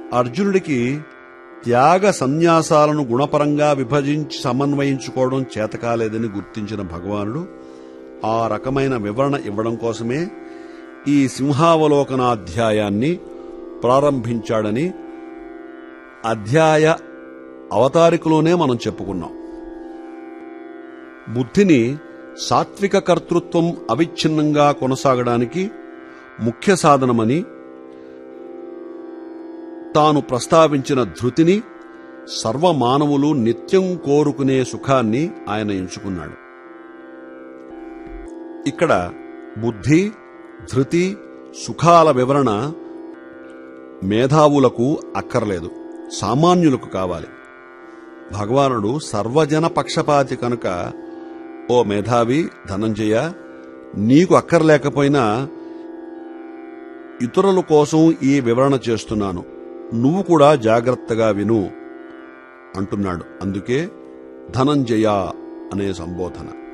అర్జునుడికి త్యాగ సన్యాసాలను గుణపరంగా విభజించి సమన్వయించుకోవడం చేతకాలేదని గుర్తించిన భగవానుడు ఆ రకమైన వివరణ ఇవ్వడం కోసమే ఈ సింహావలోకనాధ్యాయాన్ని ప్రారంభించాడని అధ్యాయ అవతారికలోనే మనం చెప్పుకున్నాం బుద్ధిని సాత్విక కర్తృత్వం అవిచ్ఛిన్నంగా కొనసాగడానికి ముఖ్య సాధనమని తాను ప్రస్తావించిన ధృతిని సర్వమానవులు నిత్యం కోరుకునే సుఖాన్ని ఆయన ఎంచుకున్నాడు ఇక్కడ బుద్ధి ధృతి సుఖాల వివరణ మేధావులకు అక్కర్లేదు సామాన్యులకు కావాలి భగవానుడు సర్వజన పక్షపాతి కనుక ఓ మేధావి ధనంజయ నీకు అక్కర్లేకపోయినా ఇతరుల కోసం ఈ వివరణ చేస్తున్నాను నువ్వు కూడా జాగ్రత్తగా విను అంటున్నాడు అందుకే ధనంజయ అనే సంబోధన